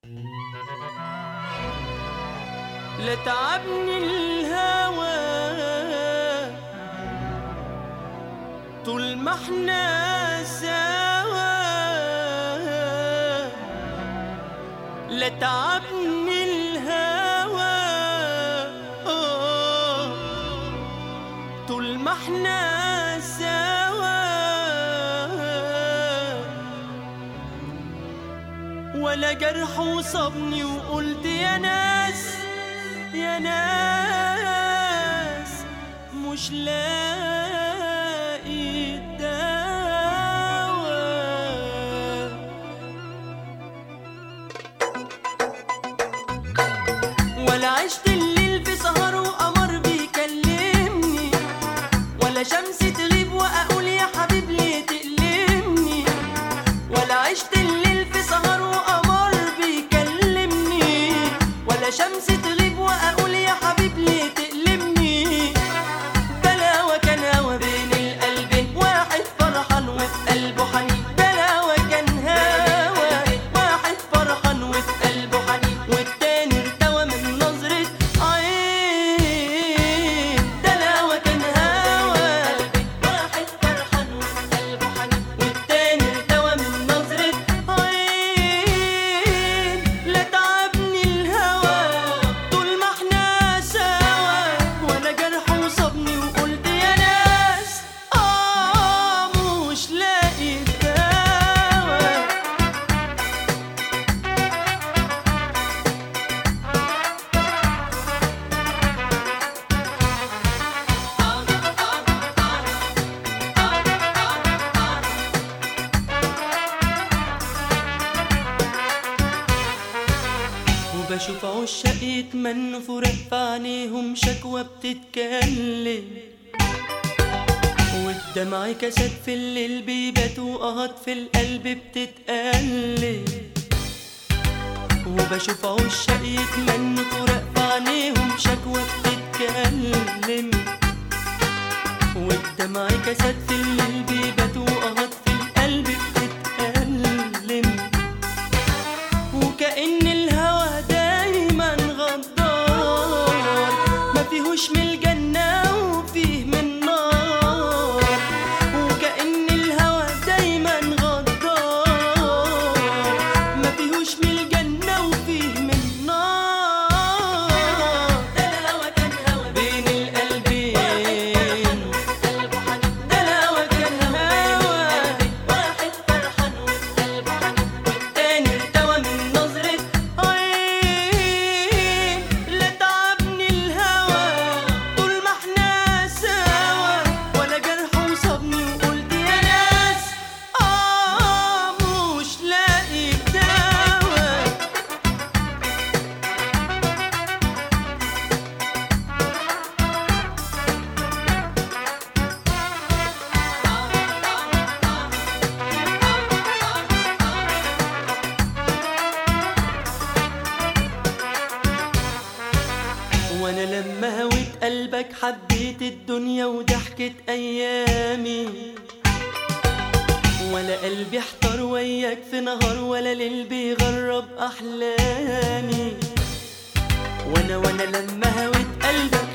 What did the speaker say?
لا تعبني الهوى طول ما احنا سوا لا تعبني الهوى آه، طول ما احنا سوا ولا جرح وصابني وقلت يا ناس يا ناس مش لاقي الدواء ولا عشت الليل في سهر وقمر بيكلمني ولا شمس تغيب واقول يا حبيب ليه تقلمني ولا عشت الليل في سهر وقمر بيكلمني ولا شمس تغيب واقول يا حبيب ليه تقلمني بلا وكان هوا بين القلبين واحد فرحان وفي قلبه حنين بلا وكان هوا واحد فرحان وفي قلبه حنين والتاني ارتوى من نظرة عين دلا وكان هوا واحد فرحان وفي قلبه حنين والتاني ارتوى من نظرة عين لا تعبني الهوى طول ما احنا سوا ولا جرح وصابني وقلت يا ناس اه مش لاقي الدواء وبشوف عشاق يتمنوا فراق في عينيهم شكوى بتتكلم والدمع كسد في الليل بيبات وقهط في القلب بتتقلب وبشوف عشاق يتمنوا فراق في عينيهم شكوى بتتكلم والدمع كسد في الليل بيبات وقهط في القلب بتتألم وكأن الهوى دايما غدار ما فيهوش من الجنة وفيه من نار وكأن الهوى دايما غدار ما فيهوش من الجنة وفيه من نار ده الهوى كان هوى بين القلبين ده الهوى كان هوى واحد فرحان وقلبه حنين والتاني ارتوى من نظرة عين لا تعبني الهوى طول ما احنا سوا ولا جرح وصابني وقلت يا ناس اه مش لاقي الدواء وانا لما هويت قلبك حبيت الدنيا وضحكت ايامي ولا قلبي احتار وياك في نهار ولا ليل بيغرب احلامي وانا وانا لما هويت قلبك